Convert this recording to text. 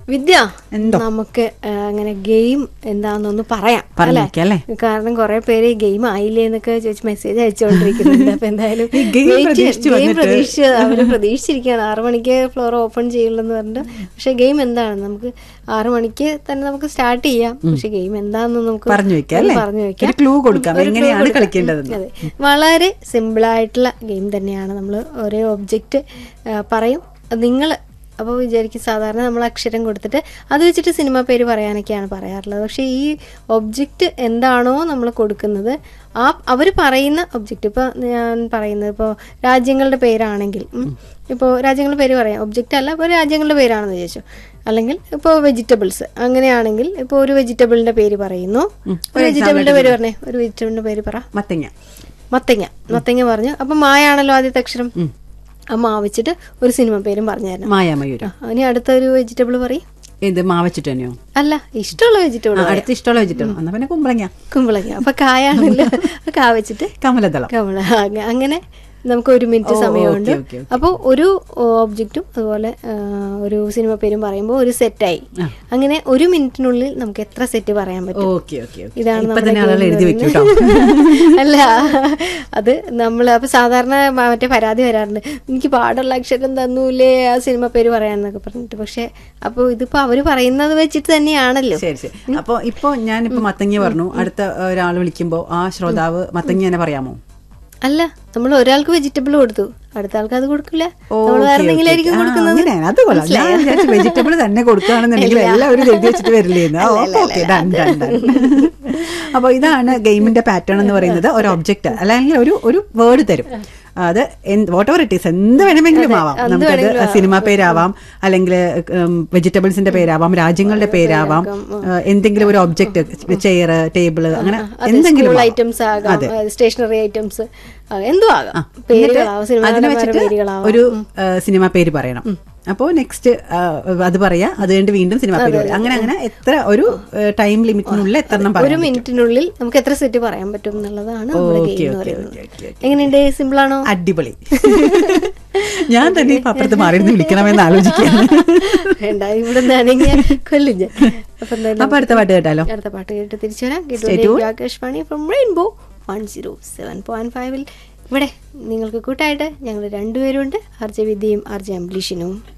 വിദ്യ എന്തോ? നമുക്ക് ആ, അങ്ങനെ ഗെയിം എന്താണെന്നൊന്ന് പറയാം പറഞ്ഞു വെക്കാം, അല്ലേ? കാരണം കുറെ പേര് ഗെയിം ആയില്ലേ എന്നൊക്കെ ചോദിച്ച് മെസ്സേജ് അയച്ചുകൊണ്ടിരിക്കുന്നുണ്ട് അപ്പൊ എന്തായാലും ഈ game wait ചെയ്യാം. പ്രതീക്ഷിച്ച് game വന്നിട്ട്. പ്രതീക്ഷിച്ച് അവര് പ്രതീക്ഷിച്ചിരിക്കുകയാണ് ആറു മണിക്ക് ഫ്ലോർ ഓപ്പൺ ചെയ്യുള്ളൂ എന്ന് പറഞ്ഞിട്ട് പക്ഷെ ഗെയിം എന്താണ് നമുക്ക് ആറു മണിക്ക് തന്നെ നമുക്ക് സ്റ്റാർട്ട് ചെയ്യാം പക്ഷെ ഗെയിം എന്താണെന്ന് നമുക്ക് പറഞ്ഞു വെക്കാം, ഒന്ന് അല്ലേ? പറഞ്ഞു വെക്കാം ഒരു clue കൊടുക്കാം. ഒരു clue എങ്ങനെയാണ് കൊടുക്കാം. കളിക്കേണ്ടതെന്ന്. അതെ വളരെ സിമ്പിൾ ആയിട്ടുള്ള ഗെയിം തന്നെയാണ് നമ്മൾ ഒരേ ഒബ്ജക്റ്റ് പറയും നിങ്ങൾ അപ്പോൾ വിചാരിക്കും സാധാരണ നമ്മൾ അക്ഷരം കൊടുത്തിട്ട് അത് വെച്ചിട്ട് സിനിമ പേര് പറയാനൊക്കെയാണ് പറയാറുള്ളത് പക്ഷേ ഈ ഒബ്ജക്റ്റ് എന്താണോ നമ്മൾ കൊടുക്കുന്നത് ആ അവർ പറയുന്ന ഒബ്ജക്റ്റ് ഇപ്പോൾ ഞാൻ പറയുന്നത് ഇപ്പോൾ രാജ്യങ്ങളുടെ പേരാണെങ്കിൽ ഇപ്പോൾ രാജ്യങ്ങളുടെ പേര് പറയാം ഒബ്ജക്റ്റ് അല്ല ഇപ്പോൾ രാജ്യങ്ങളുടെ പേരാണെന്ന് വിചാരിച്ചു അല്ലെങ്കിൽ ഇപ്പോൾ വെജിറ്റബിൾസ് അങ്ങനെയാണെങ്കിൽ ഇപ്പോൾ ഒരു വെജിറ്റബിളിന്റെ പേര് പറയുന്നു ഒരു വെജിറ്റബിളിന്റെ പേര് പറഞ്ഞേ ഒരു വെജിറ്റബിളിന്റെ പേര് പറ മത്തങ്ങ മത്തങ്ങ മത്തങ്ങ പറഞ്ഞു അപ്പൊ മായാണല്ലോ ആദ്യത്തെ അക്ഷരം ആ മാ വെച്ചിട്ട് ഒരു സിനിമ പേരും പറഞ്ഞു തരണം മായാമയൂരം ആ, ഇനി അടുത്ത ഒരു വെജിറ്റബിൾ പറയും ഇത് മാവച്ചിട്ട് തന്നെയോ അല്ല ഇഷ്ടമുള്ള വെജിറ്റബിൾ ആ, അടുത്ത ഇഷ്ടമുള്ള വെച്ചിട്ടോ എന്നാ പിന്നെ കുമ്പളങ്ങ കുമ്പളങ്ങ അപ്പൊ കായാണല്ലോ ആ കാ വെച്ചിട്ട് കമലദളം കമല അങ്ങ- അങ്ങനെ നമുക്ക് ഒരു മിനിറ്റ് ഓ, സമയമുണ്ട് ഓക്കേ, ഓക്കേ, ഓക്കേ. അപ്പോൾ ഒരു ഒബ്ജക്റ്റും അതുപോലെ ആ, ഒരു സിനിമ പേരും പറയുമ്പോൾ ഒരു സെറ്റായി ആ. അങ്ങനെ ഒരു മിനിറ്റിനുള്ളിൽ നമുക്ക് എത്ര സെറ്റ് പറയാൻ പറ്റും ഓക്കെ ഓക്കെ ഓക്കെ ഇതാണ് ഇപ്പൊ നമ്മുടെ തന്നെ ആളുകൾ game എഴുതി എന്ന് വെക്കും കേട്ടോ പറയുന്നത്. അല്ല അത് നമ്മൾ അപ്പൊ സാധാരണ മ- മറ്റേ പരാതി വരാറുണ്ട് എനിക്ക് പാടുള്ള അക്ഷരം തന്നൂലേ ആ സിനിമ പേര് പറയാന്നൊക്കെ പറഞ്ഞിട്ട് പക്ഷെ അപ്പൊ ഇതിപ്പോ അവര് പറയുന്നത് വെച്ചിട്ട് തന്നെയാണല്ലോ ശരി ശരി അപ്പൊ ഇപ്പൊ ഞാനിപ്പോ മത്തങ്ങ പറഞ്ഞു അടുത്ത ഒരാൾ വിളിക്കുമ്പോ ആ ശ്രോതാവ് മത്തങ്ങ തന്നെ പറയാമോ അല്ല നമ്മൾ ഒരാൾക്ക് വെജിറ്റബിൾ കൊടുത്തു അടുത്ത ആൾക്ക് അത് കൊടുക്കില്ല ഓ, നമ്മൾ വേറെ ഓക്കേ, എന്തെങ്കിലും ഓക്കേ. ആയിരിക്കും ആ, കൊടുക്കുന്നത് അങ്ങനെയാണ്. അത് കൊള്ളാം ഞാൻ വിചാരിച്ചു വെജിറ്റബിൾ തന്നെ കൊടുക്കുകയാണെന്നുണ്ടെങ്കിൽ എല്ലാവരും എഴുതി വെച്ചിട്ട് വരില്ലേന്ന് ഓക്കെ ഡൺ ഡൺ ഡൺ അപ്പൊ ഇതാണ് ഗെയിമിന്റെ പാറ്റേൺ എന്ന് പറയുന്നത് ഒരു ഒബ്ജക്റ്റ് അല്ലെങ്കിൽ ഒരു ഒരു വേർഡ് തരും അത് വാട്ട് എവർ ഇറ്റ് ഈസ് എന്ത് വേണമെങ്കിലും ആവാം എന്ത് നമുക്കത് വേണമെങ്കിലും ആവാം. സിനിമ പേരാവാം അല്ലെങ്കിൽ വെജിറ്റബിൾസിന്റെ പേരാവാം രാജ്യങ്ങളുടെ പേരാവാം ആ, എന്തെങ്കിലും ഒരു ഒബ്ജക്റ്റ് ചെയർ ടേബിള് അങ്ങനെ എന്തെങ്കിലും ആവാം. ഐറ്റംസ് ആകാം അതെ സ്റ്റേഷനറി ഐറ്റംസ് എന്തും ആകാം എന്നിട്ട് പേരുകളാവും അതിന് സിനിമ വെച്ചിട്ട് പേരുകളാവും ഒരു ആ, സിനിമ പേര് പറയണം അപ്പോൾ നെക്സ്റ്റ് അത് പറയാ അത് കഴിഞ്ഞിട്ട് വീണ്ടും സിനിമ പേര് പറയാം അങ്ങനെ അങ്ങനെ എത്ര ഒരു ടൈം ലിമിറ്റിനുള്ളിൽ എത്ര എണ്ണം ഒരു പറയാം മിനിറ്റിനുള്ളിൽ നമുക്ക് എത്ര സെറ്റ് പറയാൻ പറ്റും എന്നുള്ളതാണ് നമ്മുടെ ഓക്കേ, ഗെയിം എന്ന് ഓക്കേ, പറയുന്നത് ഓക്കേ, ഓക്കേ, ഓക്കേ. എങ്ങനെയുണ്ട് സിമ്പിൾ ആണോ അടിപൊളി ഞാൻ തന്നെ ഇപ്പൊ അപ്പുറത്ത് മാറിയിരുന്ന് വിളിക്കണമെന്ന് ആലോചിക്കുകയാണ് വേണ്ട ഇവിടെ നിന്നാണെങ്കിൽ കൊല്ലും ഞാൻ അപ്പൊ എന്തായാലും അപ്പൊ അടുത്ത പാട്ട് കേട്ടാലോ അടുത്ത പാട്ട് കേട്ട് തിരിച്ചു വരാം Stay tuned. Akashvani from rainbow one zero seven point ഫൈവിൽ ഇവിടെ നിങ്ങൾക്ക് കൂട്ടായിട്ട് ഞങ്ങൾ രണ്ടുപേരുണ്ട് ആർ ജെ വിദ്യയും ആർ ജെ അംബ്ലീഷിനും